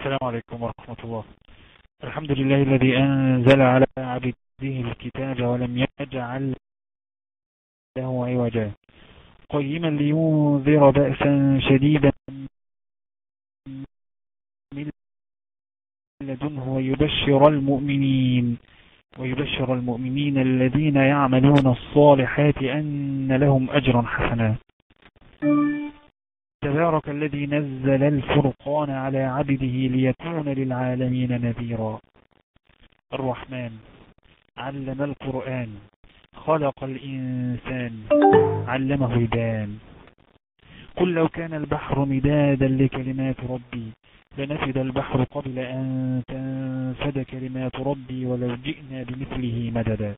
السلام عليكم ورحمة الله الحمد لله الذي أنزل على عبده الكتاب ولم يجعل له عوجا قيما لينذر بأسا شديدا من لدنه ويبشر المؤمنين ويبشر المؤمنين الذين يعملون الصالحات أن لهم أجرا حسنا تبارك الذي نزل الفرقان على عبده ليكون للعالمين نذيرا الرحمن علم القرآن خلق الإنسان علمه البان قل لو كان البحر مدادا لكلمات ربي لنفد البحر قبل أن تنفد كلمات ربي ولو جئنا بمثله مددا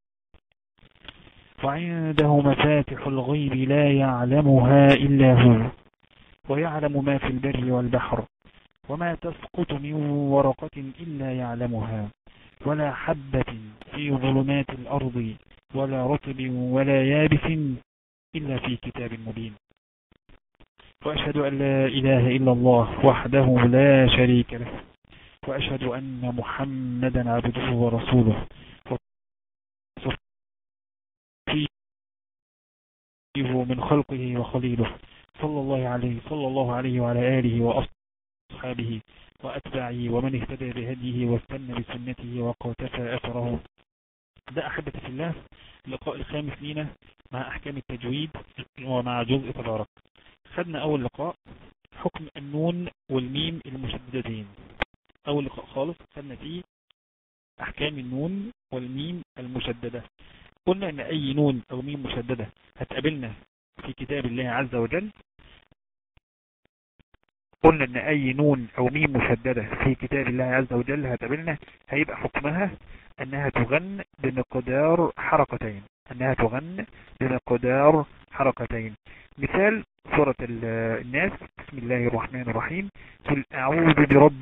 وعنده مفاتح الغيب لا يعلمها إلا هو ويعلم ما في البر والبحر وما تسقط من ورقة إلا يعلمها ولا حبة في ظلمات الأرض ولا رطب ولا يابس إلا في كتاب مبين وأشهد أن لا إله إلا الله وحده لا شريك له وأشهد أن محمدا عبده ورسوله من خلقه وخليله صلى الله عليه صلى الله عليه وعلى آله وأصحابه وأتباعه ومن اهتدى بهديه واستنى بسنته وقتفى أثره ده أحبتي في الله اللقاء الخامس لينا مع أحكام التجويد ومع جزء تبارك خدنا أول لقاء حكم النون والميم المشددين أول لقاء خالص خدنا فيه أحكام النون والميم المشددة قلنا أن أي نون أو ميم مشددة هتقابلنا في كتاب الله عز وجل قلنا ان اي نون او ميم مشددة في كتاب الله عز وجل هتقابلنا هيبقى حكمها انها تغن بمقدار حركتين انها تغن بمقدار حركتين مثال سورة الناس بسم الله الرحمن الرحيم قل اعوذ برب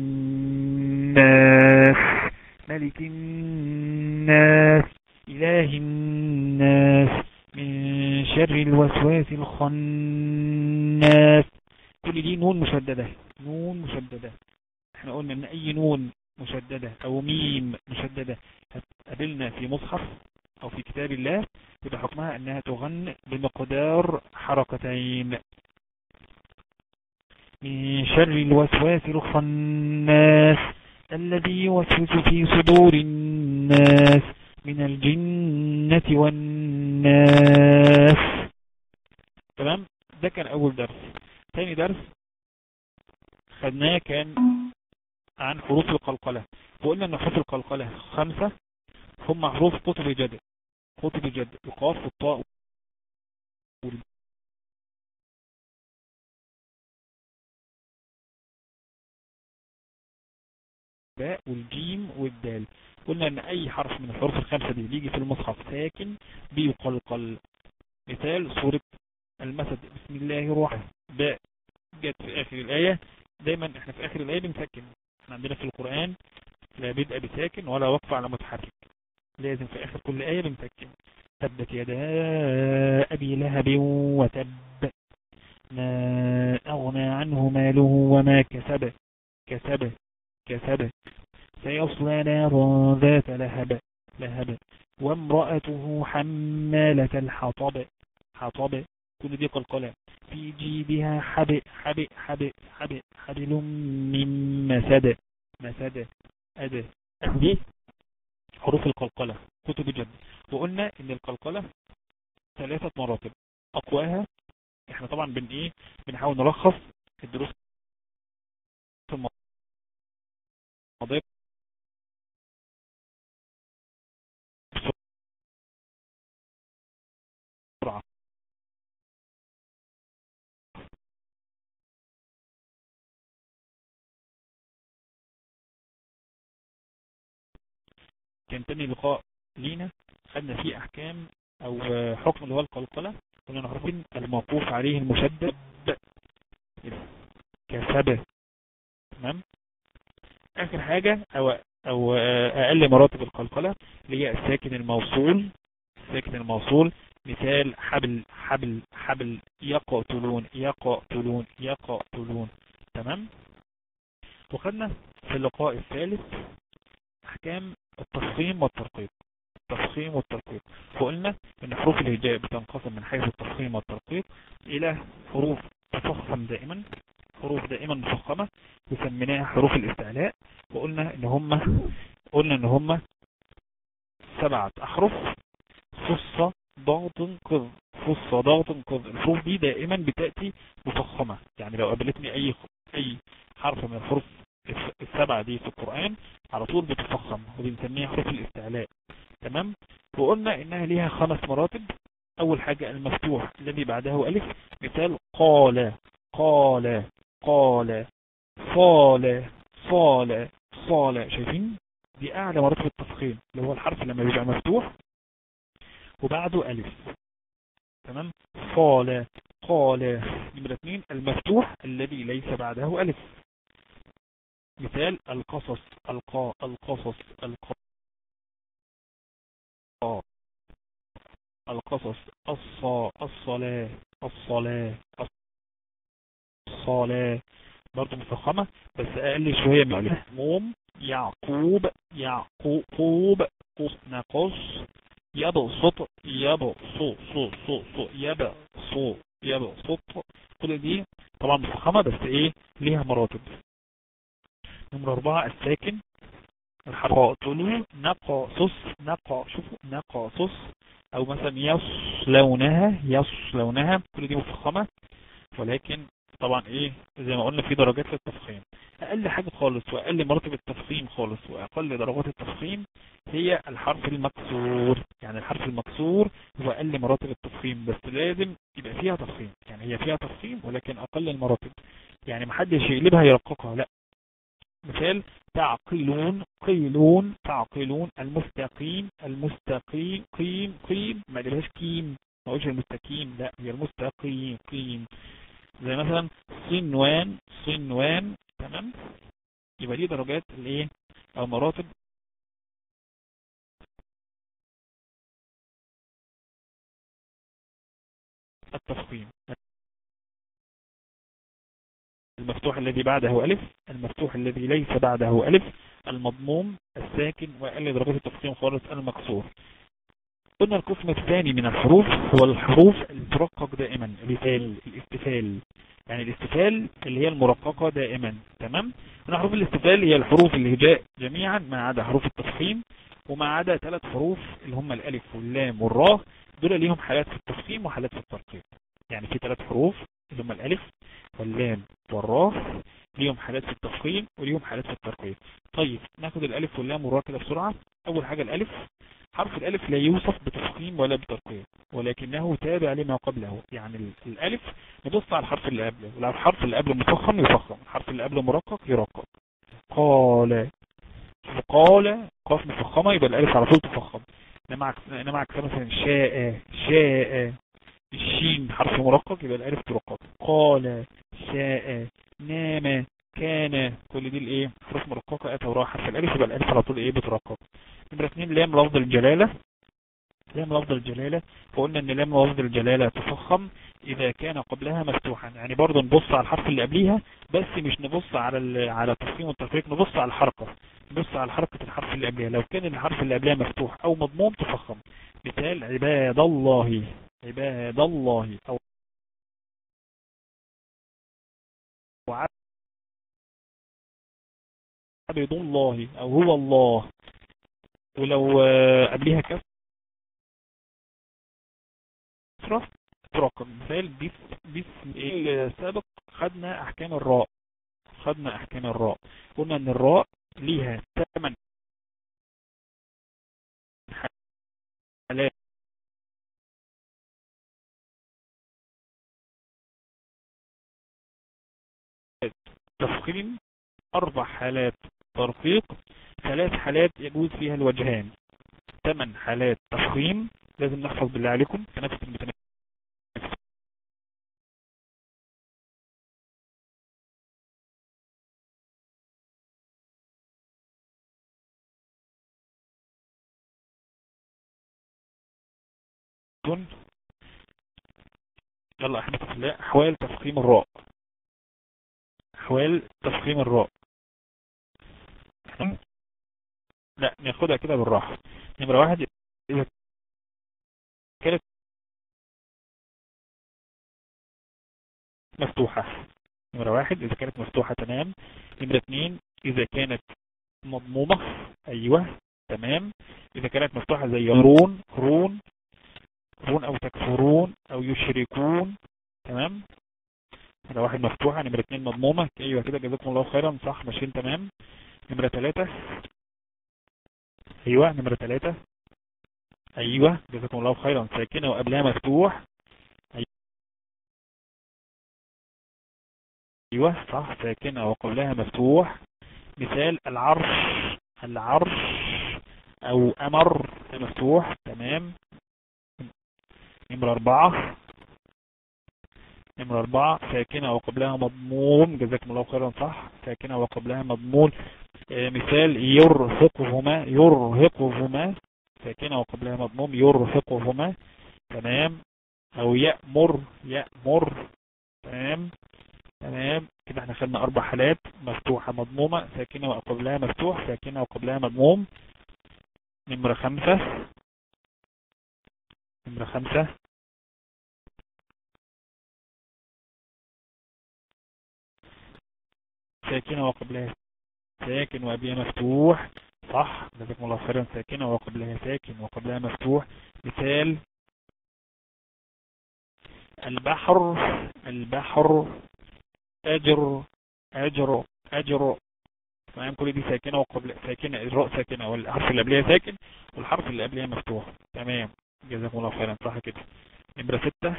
الناس ملك الناس اله الناس من شر الوسواس الخناس كل دي نون مشددة نون مشددة احنا قلنا ان اي نون مشددة او ميم مشددة هتقابلنا في مصحف او في كتاب الله يبقى حكمها انها تغن بمقدار حركتين من شر الوسواس الخناس الذي يوسوس في صدور الناس من الجنة والناس تمام ده كان اول درس تاني درس خدناه كان عن حروف القلقلة وقلنا ان حروف القلقلة خمسة هم حروف قطب جد قطب جد القاف والطاء والباء والجيم والدال قلنا ان اي حرف من الحروف الخمسة دي بيجي في المصحف ساكن بيقلقل مثال سورة المسد بسم الله الرحمن باء جت في اخر الاية دايما احنا في اخر الاية بنسكن احنا عندنا في القرآن لا بدء بساكن ولا وقف على متحرك لازم في اخر كل اية بنسكن تبت يدا ابي لهب وتب ما اغنى عنه ماله وما كسب كسب كسب سيصلى نارا ذات لهب لهب وامرأته حمالة الحطب حطب كل دي قلقلة في جيبها حبئ حبئ حبئ حبئ حبل من مسد مسد أد دي حروف القلقلة كتب جد وقلنا ان القلقلة ثلاثة مراتب اقواها احنا طبعا بن ايه بنحاول نلخص الدروس الماضية بسرعة كان تاني لقاء لينا خدنا فيه احكام او حكم اللي هو القلقلة كنا نعرفين الموقوف عليه المشدد كسبه تمام اخر حاجة او او اقل مراتب القلقلة اللي هي الساكن الموصول الساكن الموصول مثال حبل حبل حبل يقتلون يقتلون يقتلون تمام وخدنا في اللقاء الثالث احكام التفخيم والترقيق التفخيم والترقيق وقلنا ان حروف الهجاء بتنقسم من حيث التفخيم والترقيق الى حروف تفخم دائما حروف دائما مفخمة وسميناها حروف الاستعلاء وقلنا ان هم قلنا ان هم سبعة احرف فصة ضغط قذ فصة ضغط قذ الحروف دي دائما بتأتي مفخمة يعني لو قابلتني اي اي حرف من الحروف السبعة دي في القرآن على طول بتفخم وبنسميها حروف الاستعلاء تمام وقلنا انها ليها خمس مراتب اول حاجة المفتوح الذي بعده الف مثال قال قال قال صال صال صال شايفين دي اعلى مراتب التفخيم اللي هو الحرف لما بيبقى مفتوح وبعده الف تمام صال قال نمرة اثنين المفتوح الذي ليس بعده الف مثال القصص القاء القصص القاء القصص الصا الصلاة الصلاة الصلاة برضه مفخمة بس اقل شوية من موم يعقوب يعقوب قص نقص يبسط يبسط صو صو صو يبسط يبسط كل دي طبعا مفخمة بس ايه ليها مراتب نمرة أربعة الساكن الحقاتل نقاصص نقا شوفوا نقاصص أو مثلا يصلونها يصلونها كل دي مفخمة ولكن طبعا ايه زي ما قلنا في درجات للتفخيم اقل حاجة خالص واقل مرتب التفخيم خالص واقل درجات التفخيم هي الحرف المكسور يعني الحرف المكسور هو اقل مراتب التفخيم بس لازم يبقى فيها تفخيم يعني هي فيها تفخيم ولكن اقل المراتب يعني محدش يقلبها يرققها لا مثال تعقلون قيلون تعقلون المستقيم المستقيم قيم قيم ما قالهاش كيم ما قلش المستقيم لا هي المستقيم قيم زي مثلا صنوان صنوان تمام يبقى دي درجات الايه او مراتب التفخيم المفتوح الذي بعده ألف المفتوح الذي ليس بعده ألف المضموم الساكن وأقل درجات التفخيم خالص المكسور قلنا القسم الثاني من الحروف هو الحروف المرقق دائما مثال الاستفال يعني الاستفال اللي هي المرققة دائما تمام هنا حروف الاستفال هي الحروف الهجاء جميعا ما عدا حروف التفخيم وما عدا ثلاث حروف اللي هم الالف واللام والراء دول ليهم حالات في التفخيم وحالات في الترقيق يعني في ثلاث حروف اللي هم الالف واللام والراء ليهم حالات في التفخيم وليهم حالات في الترقيق طيب ناخد الالف واللام والراء كده بسرعة اول حاجة الالف حرف الالف لا يوصف بتفخيم ولا بترقيق ولكنه تابع لما قبله يعني الالف نبص على الحرف اللي قبله لو الحرف اللي قبله مفخم يفخم الحرف اللي قبله مرقق يرقق قال قال قاف مفخمة يبقى الالف على طول تفخم انما عكس انما عكس مثلا شاء شاء الشين حرف مرقق يبقى الالف ترقق قال شاء نام كان كل دي الايه حروف مرققه اتى وراها حرف الالف يبقى الالف على طول ايه بترقق نمره اثنين لام لفظ الجلاله لام لفظ الجلاله فقلنا ان لام لفظ الجلاله تفخم اذا كان قبلها مفتوحا يعني برضه نبص على الحرف اللي قبليها بس مش نبص على على التفخيم والتفريق نبص على الحركه نبص على حركه الحرف اللي قبلها لو كان الحرف اللي قبلها مفتوح او مضموم تفخم مثال عباد الله عباد الله او عبد الله او هو الله ولو قبلها كسرة تراكم مثال باسم السابق خدنا احكام الراء خدنا احكام الراء قلنا ان الراء ليها ثمان حالات تفخيم اربع حالات ترقيق ثلاث حالات يجوز فيها الوجهان ثمان حالات تفخيم لازم نحفظ بالله عليكم تنافس المتنافس يلا احنا في احوال تفخيم الراء احوال تفخيم الراء لا ناخدها كده بالراحة نمرة واحد إذا كانت مفتوحة نمرة واحد إذا كانت مفتوحة تمام نمرة اثنين إذا كانت مضمومة أيوة تمام إذا كانت مفتوحة زي رون رون رون أو تكفرون أو يشركون تمام نمرة واحد مفتوحة نمرة اثنين مضمومة أيوة كده جزاكم الله خيرا صح ماشيين تمام نمرة ثلاثة أيوة نمرة ثلاثة أيوة جزاكم الله خيرا ساكنة وقبلها مفتوح أيوة صح ساكنة وقبلها مفتوح مثال العرش العرش أو أمر مفتوح تمام نمرة أربعة نمرة أربعة ساكنة وقبلها مضموم جزاكم الله خيرا صح ساكنة وقبلها مضمون آه مثال يرهقهما يرهقهما ساكنة وقبلها مضموم يرهقهما تمام أو يأمر يأمر تمام تمام كده احنا خدنا أربع حالات مفتوحة مضمومة ساكنة وقبلها مفتوح ساكنة وقبلها مضموم نمرة خمسة نمرة خمسة ساكنة وقبلها ساكن وقبلها مفتوح صح جزاكم الله خيرا ساكنة وقبلها ساكن وقبلها مفتوح مثال البحر البحر أجر أجر أجر تمام كل دي ساكنة وقبل ساكنة الراء ساكنة والحرف اللي قبلها ساكن والحرف اللي قبلها مفتوح تمام جزاكم الله خيرا صح كده نمرة ستة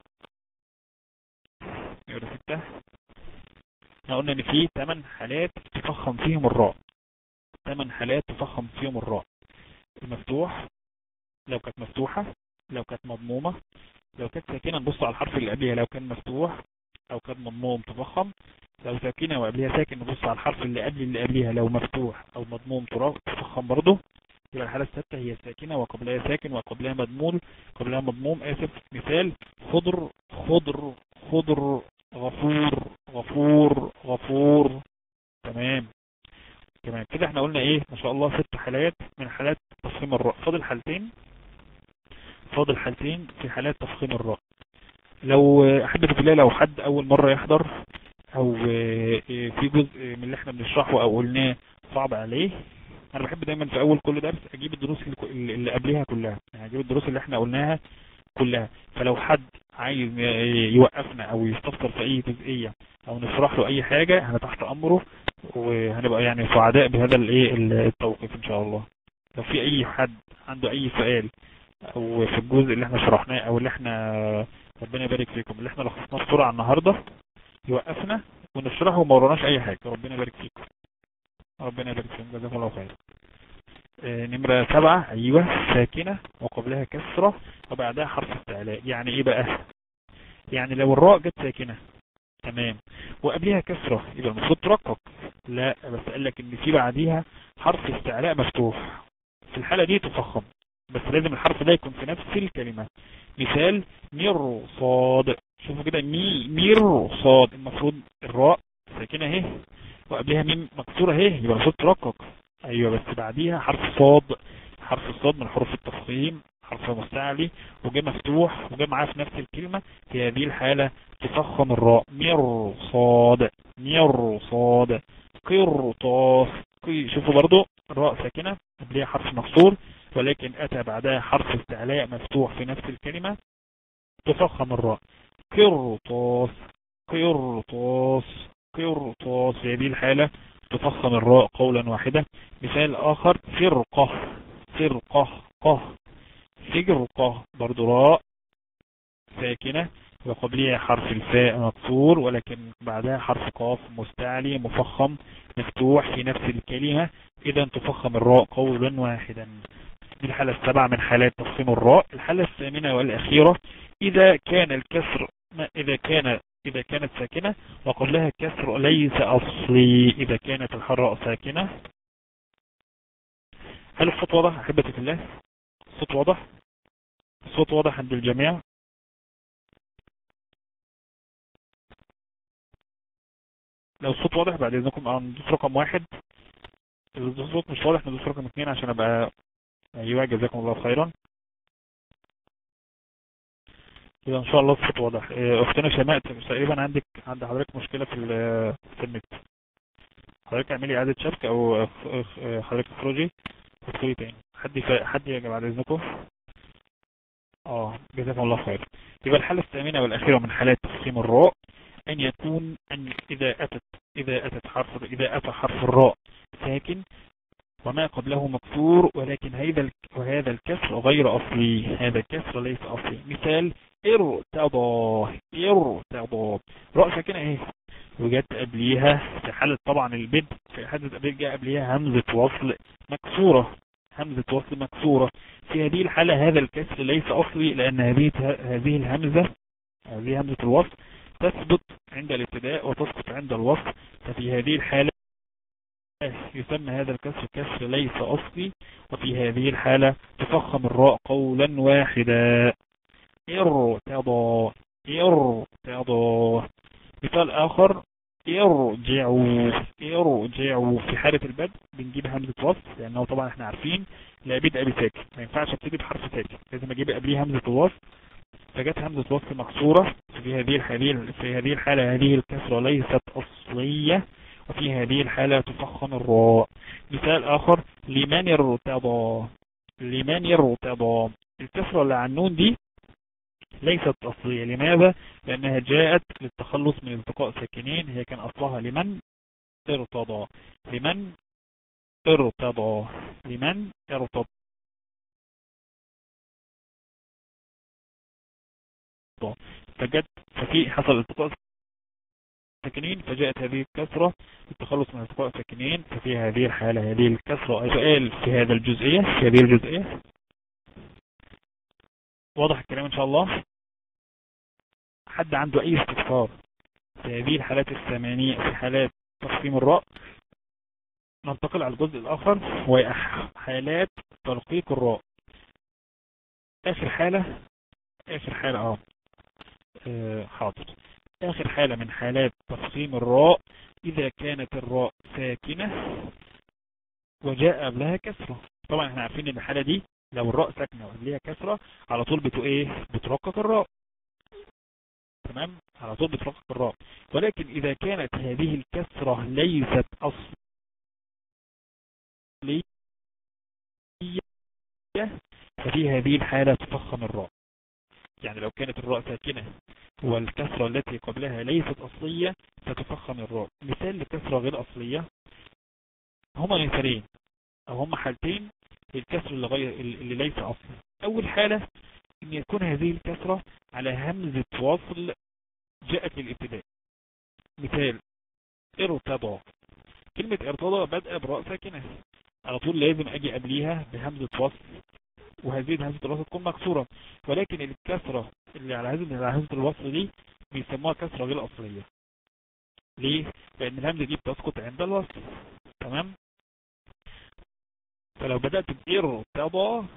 نمرة ستة احنا قلنا ان في 8 حالات تفخم فيهم الراء 8 حالات تفخم فيهم الراء المفتوح لو كانت مفتوحة لو كانت مضمومة لو كانت ساكنة نبص على الحرف اللي قبلها لو كان مفتوح او كان مضموم تفخم لو ساكنة وقبلها ساكن نبص على الحرف اللي قبل اللي قبلها لو مفتوح او مضموم تفخم برضه يبقى الحالة الثابتة هي ساكنة وقبلها ساكن وقبلها مضموم قبلها مضموم اسف مثال خضر خضر خضر غفور غفور غفور تمام تمام كده احنا قلنا ايه ما شاء الله ست حالات من حالات تفخيم الراء فاضل حالتين فاضل حالتين في حالات تفخيم الراء لو احبة بالله لو حد اول مرة يحضر او في جزء من اللي احنا بنشرحه او قلناه صعب عليه انا بحب دايما في اول كل درس اجيب الدروس اللي قبلها كلها يعني اجيب الدروس اللي احنا قلناها كلها فلو حد عايز يوقفنا او يستفسر في اي جزئية او نشرح له اي حاجة انا تحت امره وهنبقى يعني سعداء بهذا الايه التوقيف ان شاء الله لو في اي حد عنده اي سؤال او في الجزء اللي احنا شرحناه او اللي احنا ربنا يبارك فيكم اللي احنا لخصناه بسرعة النهاردة يوقفنا ونشرحه وما وراناش اي حاجة ربنا يبارك فيكم ربنا يبارك فيكم جزاكم الله خير نمرة سبعة ايوه ساكنة وقبلها كسرة وبعدها حرف استعلاء يعني ايه بقى يعني لو الراء جت ساكنة تمام وقبلها كسرة يبقى المفروض ترقق لا بس قال لك ان في بعديها حرف استعلاء مفتوح في الحالة دي تفخم بس لازم الحرف ده يكون في نفس الكلمة مثال مير صاد شوفوا كده مي مير صاد المفروض الراء ساكنة اهي وقبلها ميم مكسورة اهي يبقى المفروض ترقق ايوه بس بعديها حرف صاد حرف الصاد من حروف التفخيم حرف مستعلي وجاء مفتوح وجاء معاه في نفس الكلمة في هذه الحالة تفخم الراء مير صاد مير صاد قرطاس شوفوا برضو الراء ساكنة قبلها حرف مكسور ولكن أتى بعدها حرف استعلاء مفتوح في نفس الكلمة تفخم الراء قرطاس قرطاس قرطاس في هذه الحالة تفخم الراء قولا واحدا مثال آخر فرقة فرقة قه فرقة برضو راء ساكنة وقبلها حرف الفاء مكسور ولكن بعدها حرف قاف مستعلي مفخم مفتوح في نفس الكلمة إذا تفخم الراء قولا واحدا دي الحالة السبعة من حالات تفخيم الراء الحالة الثامنة والأخيرة إذا كان الكسر إذا كان إذا كانت ساكنة وقبلها كسر ليس أصلي إذا كانت الحراء ساكنة هل الصوت واضح أحبتي في الله الصوت واضح الصوت واضح عند الجميع لو الصوت واضح بعد إذنكم ندوس رقم واحد الصوت مش واضح ندوس رقم اثنين عشان ابقى ايوه جزاكم الله خيرا كده ان شاء الله الصوت واضح آه، اختنا شيماء تقريبا عندك عند حضرتك مشكله في في النت حضرتك اعملي اعاده شبكه او حضرتك اخرجي وادخلي تاني حد حد يا جماعه اذنكم اه جزاكم الله خير يبقى الحالة الثامنة والأخيرة من حالات تفخيم الراء أن يكون أن إذا أتت إذا أتت حرف إذا أتى حرف الراء ساكن وما قبله مكسور ولكن هذا وهذا الكسر غير أصلي هذا الكسر ليس أصلي مثال ارتضى ارتضى راء ساكنة ايه وجت قبليها في حالة طبعا البدء في حالة جاء قبليها همزة وصل مكسورة همزة وصل مكسورة في هذه الحالة هذا الكسر ليس أصلي لأن هذه هذه الهمزة هذه همزة الوصل تثبت عند الابتداء وتسقط عند الوصل ففي هذه الحالة يسمى هذا الكسر كسر ليس أصلي وفي هذه الحالة تفخم الراء قولا واحدا ارتضى ارتضى مثال آخر ارجعوا ارجعوا في حالة البدء بنجيب همزة وصل لأنه طبعا احنا عارفين لا بدء بساكن ما ينفعش ابتدي بحرف ساكن لازم اجيب قبليه همزة الوصل فجت همزة وصل مكسورة في هذه الحالة في هذه الحالة هذه الكسرة ليست أصلية وفي هذه الحالة تفخم الراء مثال آخر لمن ارتضى لمن ارتضى الكسرة اللي على النون دي ليست أصلية لماذا؟ لأنها جاءت للتخلص من التقاء ساكنين هي كان أصلها لمن ارتضى لمن ارتضى لمن ارتضى فجد ففي حصل التقاء ساكنين فجاءت هذه الكسرة للتخلص من التقاء ساكنين ففي هذه الحالة هذه الكسرة سؤال في هذا الجزئية في هذه الجزئية واضح الكلام ان شاء الله حد عنده اي استفسار في هذه الحالات الثمانية في حالات تقسيم الراء ننتقل على الجزء الاخر وهي حالات ترقيق الراء اخر حالة اخر حالة اه, آه، حاضر اخر حالة من حالات تفخيم الراء اذا كانت الراء ساكنة وجاء قبلها كسرة طبعا احنا عارفين ان الحالة دي لو الراء ساكنة وقبلها كسرة على طول بتو ايه بترقق الراء تمام على طول بترقق الراء ولكن اذا كانت هذه الكسرة ليست اصلية ففي هذه الحالة تفخم الراء يعني لو كانت الراء ساكنة والكسرة التي قبلها ليست أصلية ستفخم الراء مثال لكسرة غير أصلية هما مثالين أو هما حالتين الكسر اللي, غير اللي ليس أصلي أول حالة أن يكون هذه الكسرة على همزة وصل جاءت للابتداء مثال ارتضى كلمة ارتضى بدأ براء ساكنة على طول لازم اجي قبليها بهمزة وصل وهذه همزة الوصل تكون مكسورة ولكن الكسرة اللي على همزة الوصل دي بيسموها كسرة غير أصلية ليه؟ لأن الهمزة دي بتسقط عند الوصل تمام؟ فلو بدأت بإرتضى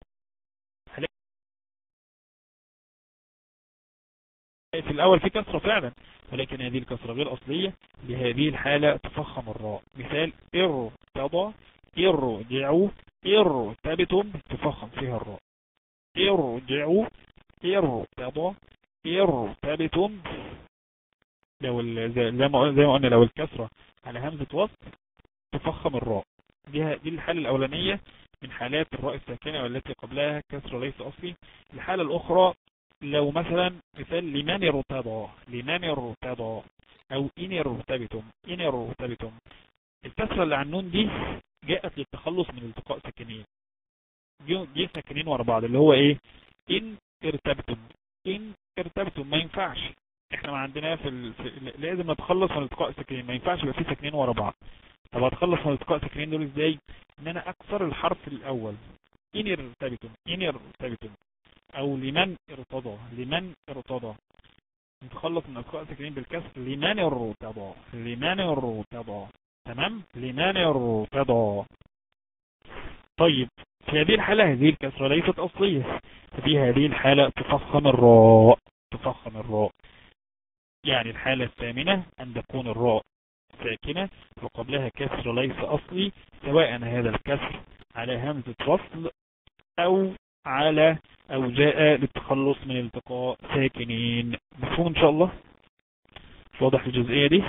في الأول في كسرة فعلا ولكن هذه الكسرة غير أصلية بهذه الحالة تفخم الراء مثال ارتضى ارجعوا ارتبتم تفخم فيها الراء ارجعوا ارتضى ارتبتم لو زي ما قلنا لو الكسرة على همزة وسط تفخم الراء دي دي الحالة الأولانية من حالات الراء الساكنة والتي قبلها كسر ليس أصلي الحالة الأخرى لو مثلا مثال لمن ارتضى لمن ارتضى أو إن ارتبتم إن ارتبتم الكسرة اللي عن النون دي جاءت للتخلص من التقاء ساكنين دي ساكنين ورا بعض اللي هو ايه ان ارتبتم ان ارتبتم ما ينفعش احنا ما عندنا في, ال... في لازم نتخلص من التقاء ساكنين ما ينفعش يبقى في ساكنين ورا بعض طب هتخلص من التقاء ساكنين دول ازاي ان انا اكسر الحرف الاول ان ارتبتم ان ارتبتم او لمن ارتضى لمن ارتضى نتخلص من التقاء ساكنين بالكسر لمن ارتضى لمن ارتضى تمام لمن ارتضى طيب في هذه الحالة هذه الكسرة ليست أصلية ففي هذه الحالة تفخم الراء تفخم الراء يعني الحالة الثامنة أن تكون الراء ساكنة وقبلها كسر ليس أصلي سواء هذا الكسر على همزة وصل أو على أو جاء للتخلص من التقاء ساكنين مفهوم إن شاء الله واضح الجزئية دي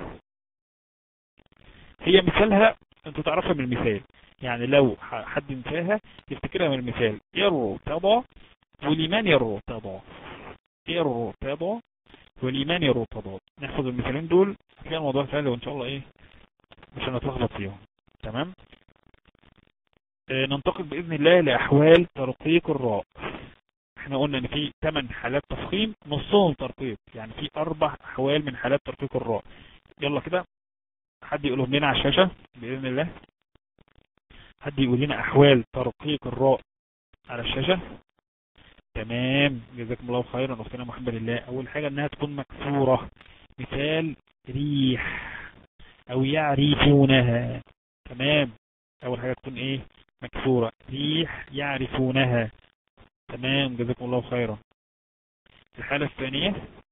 هي مثالها انت تعرفها من المثال يعني لو حد انساها يفتكرها من المثال يرتضى ولمن يرتضى يرتضى ولمن يرتضى نحفظ المثالين دول كان الموضوع سهل وان شاء الله ايه مش هنتلخبط فيهم تمام آه ننتقل بإذن الله لأحوال ترقيق الراء احنا قلنا ان في 8 حالات تفخيم نصهم ترقيق يعني في اربع احوال من حالات ترقيق الراء يلا كده حد يقولهم لنا على الشاشة بإذن الله حد يقول لنا أحوال ترقيق الراء على الشاشة تمام جزاكم الله خيرا أختنا محمد الله أول حاجة أنها تكون مكسورة مثال ريح أو يعرفونها تمام أول حاجة تكون إيه مكسورة ريح يعرفونها تمام جزاكم الله خيرا الحالة الثانية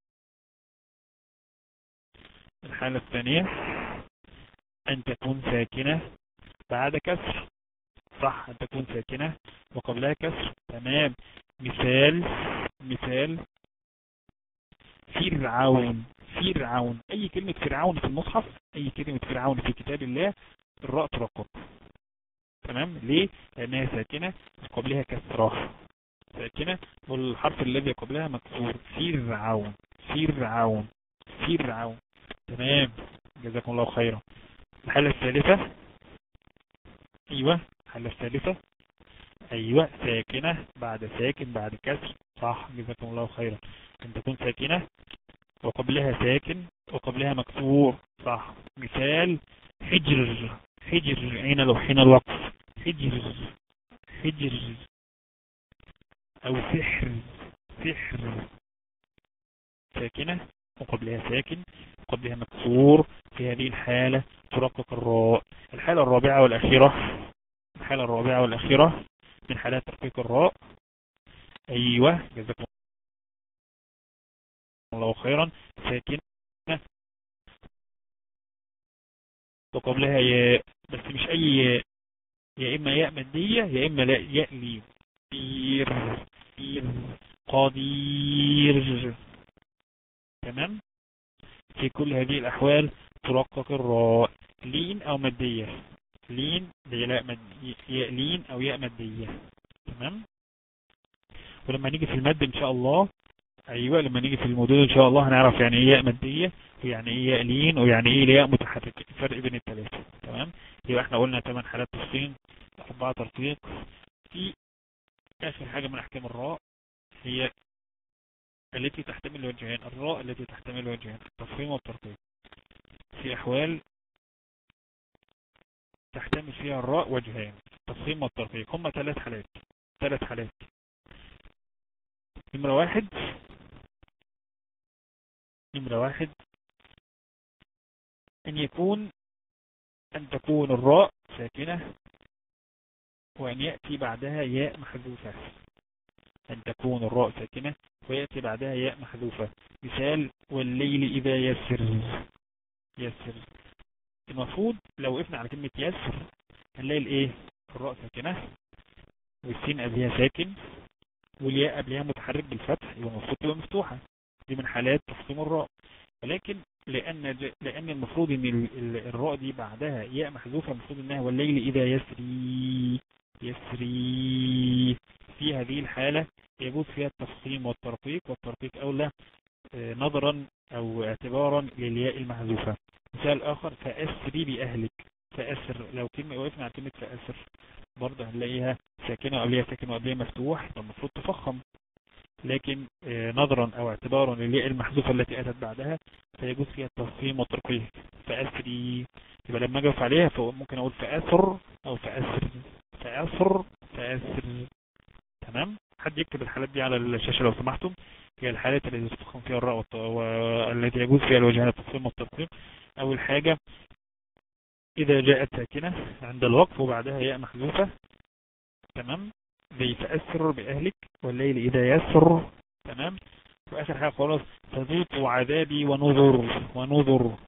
الحالة الثانية أن تكون ساكنة بعد كسر صح أن تكون ساكنة وقبلها كسر تمام مثال مثال فرعون فرعون أي كلمة فرعون في المصحف أي كلمة فرعون في كتاب الله الراء ترقق تمام ليه لأنها ساكنة قبلها كسرة ساكنة والحرف الذي قبلها مكسور فرعون فرعون فرعون تمام جزاكم الله خيرا الحالة الثالثة ايوه الحالة الثالثة ايوه ساكنة بعد ساكن بعد كسر صح جزاكم الله خيرا ان تكون ساكنة وقبلها ساكن وقبلها مكسور صح مثال حجر حجر عين لو حين الوقف حجر حجر او سحر سحر ساكنة وقبلها ساكن وقبلها مكسور في هذه الحالة ترقق الراء الحالة الرابعة والأخيرة الحالة الرابعة والأخيرة من حالات ترقيق الراء أيوة جزاكم الله خيرا ساكنة وقبلها ياء بس مش أي ياء يا إما ياء مادية يا إما لا ياء لي قدير قدير تمام في كل هذه الأحوال ترقق الراء لين أو مادية لين ياء ياء لين أو ياء مادية تمام ولما نيجي في المد إن شاء الله أيوة لما نيجي في المدود إن شاء الله هنعرف يعني إيه ياء مادية ويعني إيه ياء لين ويعني إيه ياء متحركة الفرق بين الثلاثة تمام يبقى احنا قلنا ثمان حالات تفصيل أربعة ترقيق في آخر حاجة من أحكام الراء هي التي تحتمل وجهين الراء التي تحتمل وجهين التفخيم والترقيق في أحوال تحتمل فيها الراء وجهين التفخيم والترقيق هم ثلاث حالات ثلاث حالات نمرة واحد نمرة واحد أن يكون أن تكون الراء ساكنة وأن يأتي بعدها ياء محذوفة أن تكون الراء ساكنة ويأتي بعدها ياء محذوفة مثال والليل إذا يسر يسر المفروض لو وقفنا على كلمة يسر هنلاقي الايه الراء ساكنة والسين قبلها ساكن والياء قبلها متحرك بالفتح يبقى المفروض تبقى مفتوحة دي من حالات تفخيم الراء ولكن لأن لأن المفروض ان الراء دي بعدها ياء محذوفة المفروض انها والليل إذا يسري يسري في هذه الحالة يجوز فيها التفخيم والترقيق والترقيق أولى آه، نظرا أو اعتبارا للياء المحذوفة مثال آخر فأسري بأهلك فأسر لو كلمة وقفنا على كلمة فأسر برضه هنلاقيها ساكنة وقبلها ساكن وقبلها مفتوح المفروض تفخم لكن آه، نظرا أو اعتبارا للياء المحذوفة التي أتت بعدها فيجوز فيها التفخيم والترقيق فأسري يبقى لما أجف عليها فممكن أقول فأسر أو فأسر فأسر فأسر تمام حد يكتب الحالات دي على الشاشة لو سمحتم هي الحالات التي تفخم فيها الراء والتي يجوز فيها الوجهان التفخيم والترقيم أول حاجة إذا جاءت ساكنة عند الوقف وبعدها ياء محذوفة تمام زي فأسر بأهلك والليل إذا يسر تمام وآخر حاجة خلاص فذوقوا عذابي ونذر ونذر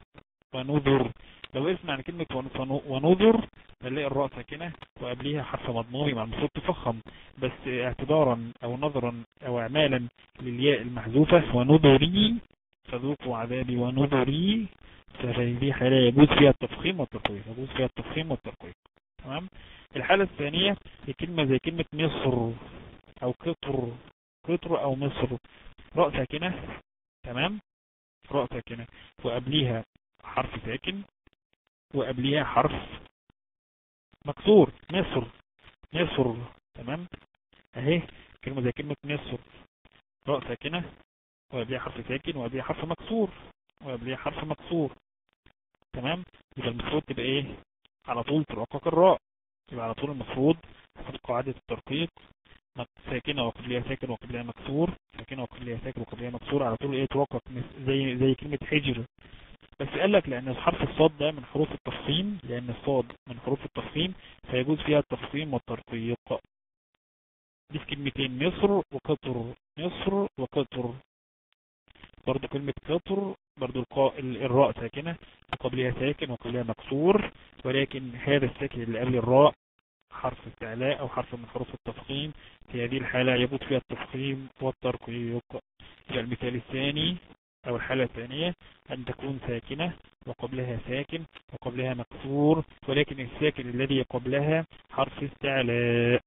ونذر لو اسمع عن كلمة ونذر نلاقي الراء ساكنة وقبليها حرف مضموم مع المفروض تفخم بس اعتبارا او نظرا او اعمالا للياء المحذوفة ونذري فذوقوا عذابي ونذري فهذه حالة يجوز فيها التفخيم والترقيق يجوز فيها التفخيم والترقيق تمام الحالة الثانية هي كلمة زي كلمة مصر او قطر قطر او مصر راء ساكنة تمام راء ساكنة وقبليها حرف ساكن وقبليها حرف مكسور مصر مصر تمام اهي كلمة زي كلمة مصر راء ساكنة وقبليها حرف ساكن وقبليها حرف مكسور وقبليها حرف مكسور تمام يبقى المفروض تبقى ايه على طول ترقق الراء يبقى على طول المفروض تاخد قاعدة الترقيق ساكنة وقبلها ساكن وقبلها مكسور ساكنة وقبلها ساكن وقبلها مكسور على طول ايه توقف زي زي كلمة حجر بس قال لك لان حرف الصاد ده من حروف التفخيم لان الصاد من حروف التفخيم فيجوز فيها التفخيم والترقيق دي في كلمتين مصر وقطر مصر وقطر برضو كلمة قطر برضو الراء ساكنة وقبلها ساكن وقبلها مكسور ولكن هذا الساكن اللي قبل الراء حرف استعلاء أو حرف من حروف التفخيم في هذه الحالة يبوت فيها التفخيم والترقيق المثال الثاني أو الحالة الثانية أن تكون ساكنة وقبلها ساكن وقبلها مكسور ولكن الساكن الذي قبلها حرف استعلاء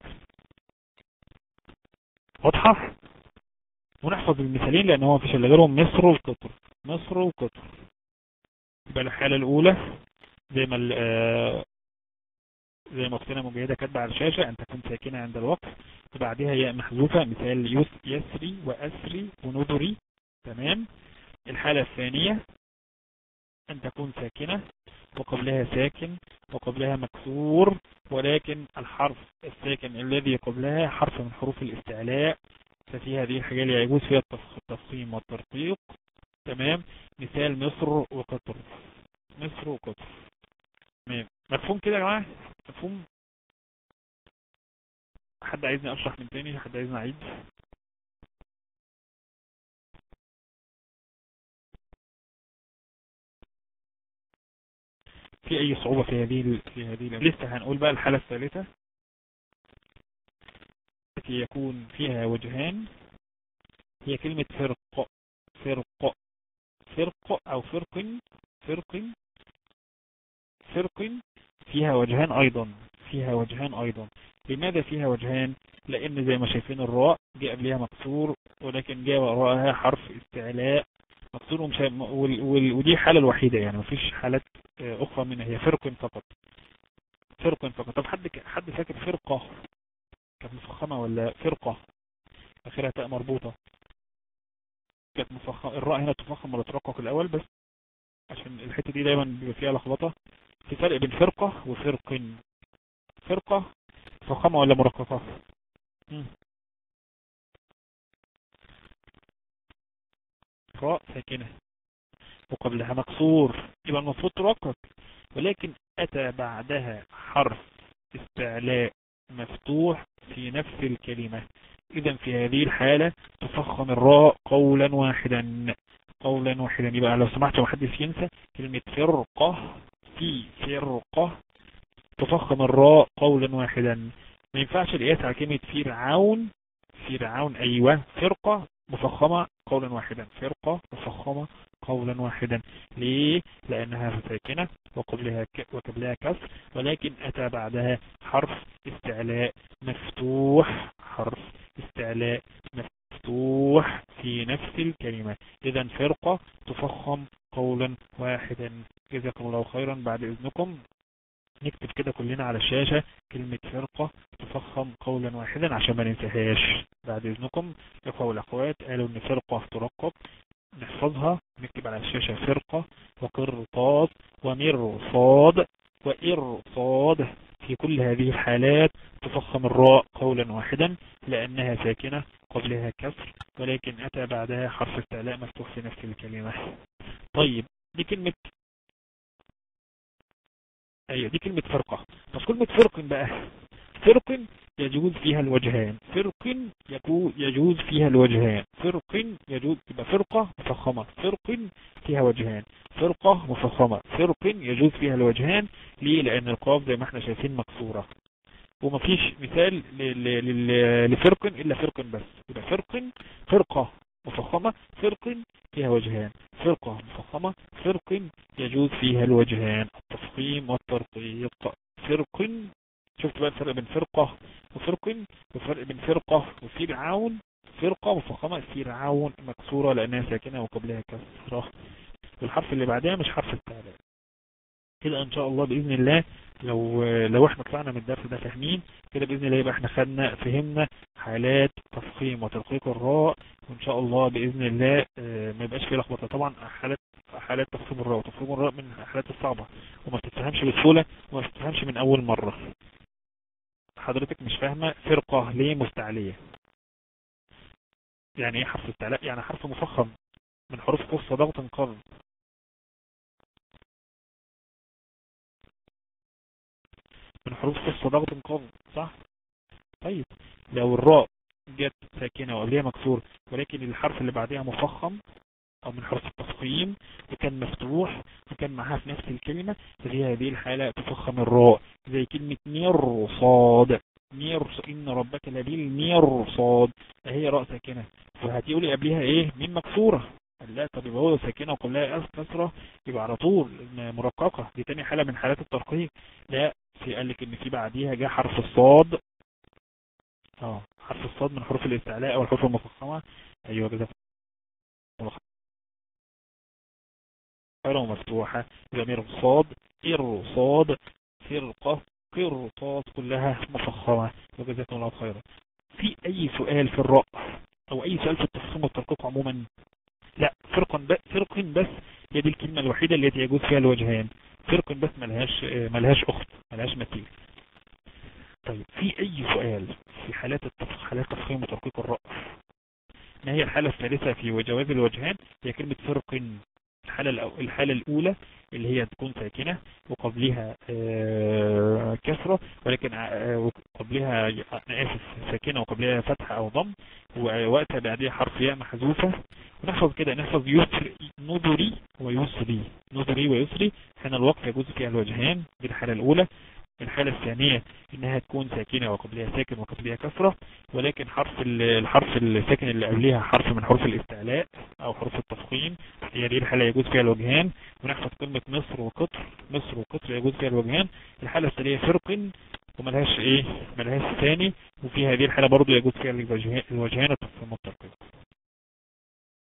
واضحة ونحفظ المثالين لأن هو مفيش إلا غيرهم مصر وقطر مصر وقطر يبقى الحالة الأولى زي ما آه، زي ما اختنا مجاهدة كاتبة على الشاشة أن تكون ساكنة عند الوقف وبعدها ياء محذوفة مثال يسري وأسري ونذري تمام الحالة الثانية أن تكون ساكنة وقبلها ساكن وقبلها مكسور ولكن الحرف الساكن الذي قبلها حرف من حروف الاستعلاء ففي هذه الحاجة يجوز فيها التفخيم والترقيق تمام مثال مصر وقطر مصر وقطر تمام مفهوم كده يا جماعة مفهوم حد عايزني اشرح من تاني حد عايزني اعيد في اي صعوبة في هذه في هذه لسه هنقول بقى الحالة الثالثة التي يكون فيها وجهان هي كلمة فرق فرق فرق او فرق فرق فرق فيها وجهان ايضا فيها وجهان ايضا لماذا فيها وجهان لان زي ما شايفين الراء جاء قبلها مكسور ولكن جاء وراءها حرف استعلاء مكسور ودي الحالة الوحيدة يعني مفيش حالات اخرى منها هي فرق فقط فرق فقط طب حد حد فاكر فرقة كانت مفخمة ولا فرقة اخرها تاء مربوطة كانت مفخمة الراء هنا تفخم ولا ترقق الاول بس عشان الحتة دي دايما بيبقى فيها لخبطة في فرق بين فرقة وفرق فرقة فخمة ولا مرققة راء ساكنة وقبلها مكسور يبقى المفروض ترقق ولكن أتى بعدها حرف استعلاء مفتوح في نفس الكلمة إذا في هذه الحالة تفخم الراء قولا واحدا قولا واحدا يبقى لو سمحت محدث ينسى كلمة فرقة في فرقة تفخم الراء قولا واحدا ما ينفعش القياس على كلمة فرعون فرعون أيوة فرقة مفخمة قولا واحدا فرقة مفخمة قولا واحدا ليه لأنها ساكنة وقبلها وقبلها كسر ولكن أتى بعدها حرف استعلاء مفتوح حرف استعلاء مفتوح في نفس الكلمة إذا فرقة تفخم قولا واحدا جزاكم الله خيرا بعد إذنكم نكتب كده كلنا على الشاشة كلمة فرقة تفخم قولا واحدا عشان ما ننساهاش بعد إذنكم إخوة والأخوات قالوا إن فرقة ترقب نحفظها نكتب على الشاشة فرقة وقرطاس ومرصاد وإرصاد في كل هذه الحالات تفخم الراء قولا واحدا لأنها ساكنة قبلها كسر ولكن أتى بعدها حرف استعلاء مفتوح في نفس الكلمة طيب دي كلمة ايوه دي كلمة فرقة بس كلمة فرق بقى فرق يجوز فيها الوجهان فرق يجوز فيها الوجهان فرق يجوز تبقى فرقة مفخمة فرق فيها وجهان فرقة مفخمة فرق يجوز فيها الوجهان ليه لان القاف زي ما احنا شايفين مكسورة ومفيش مثال لفرق الا فرق بس يبقى فرق فرقة مفخمة فرق فيها وجهان فرقة مفخمة فرق يجوز فيها الوجهان التفخيم والترقيق فرق شفت بقى الفرق بين فرقة وفرق وفرق بين فرقة وفرعون فرقة مفخمة فرعون مكسورة لأنها ساكنة وقبلها كسرة والحرف اللي بعدها مش حرف التعليم كده ان شاء الله باذن الله لو لو احنا طلعنا من الدرس ده فاهمين كده باذن الله يبقى احنا خدنا فهمنا حالات تفخيم وترقيق الراء وان شاء الله باذن الله آه، ما يبقاش فيه لخبطه طبعا حالات حالات تفخيم الراء وتفخيم الراء من الحالات الصعبه وما بتتفهمش بسهوله وما بتتفهمش من اول مره حضرتك مش فاهمه فرقه ليه مستعليه يعني ايه حرف استعلاء يعني حرف مفخم من حروف قصة ضغط قرن من حروف قصة ضغط قرن صح طيب لو الراء جت ساكنة وقبلها مكسور ولكن الحرف اللي بعدها مفخم او من حروف التفخيم وكان مفتوح وكان معاها في نفس الكلمة ففي هذه الحالة تفخم الراء زي كلمة مرصاد مير ان ربك لبيل صاد هي راء ساكنة فهتقولي قبلها ايه مين مكسورة لا طب يبقى هو ساكنة وكلها كسرة يبقى على طول مرققة دي تاني حالة من حالات الترقيق لا في قال لك ان في بعديها جاء حرف الصاد اه حرف الصاد من حروف الاستعلاء او الحروف المفخمة ايوه كده خيرة مفتوحة ضمير صاد صاد فرقة قرطاس كلها مفخمة وجزاكم الله خيرا في اي سؤال في الرأ او اي سؤال في التفخيم والترقيق عموما لا فرق بس فرق بس هي دي الكلمة الوحيدة التي يجوز فيها الوجهان فرق بس ملهاش ملهاش اخت ملهاش مثيل طيب في اي سؤال في حالات التفخيم حالات تفخيم وترقيق الرأس ما هي الحالة الثالثة في جواز الوجهان هي كلمة فرق الحالة الحالة الأولى اللي هي تكون ساكنة وقبلها آه، كسرة ولكن آه، قبلها أنا آسف ساكنة وقبلها فتحة أو ضم ووقتها بعدها حرف ياء محذوفة ونحفظ كده نحفظ يسر نظري ويسري نظري ويسري هنا الوقت يجوز فيها الوجهان دي الحالة الأولى الحالة الثانية انها تكون ساكنة وقبلها ساكن وقبلها كسرة ولكن حرف الحرف الساكن اللي قبلها حرف من حروف الاستعلاء او حروف التفخيم هي دي الحالة يجوز فيها الوجهان ونحفظ كلمة مصر وقطر مصر وقطر يجوز فيها الوجهان الحالة الثانية فرق وملهاش ايه ملهاش ثاني وفي هذه الحالة برضو يجوز فيها الوجهان التفخيم والترقيق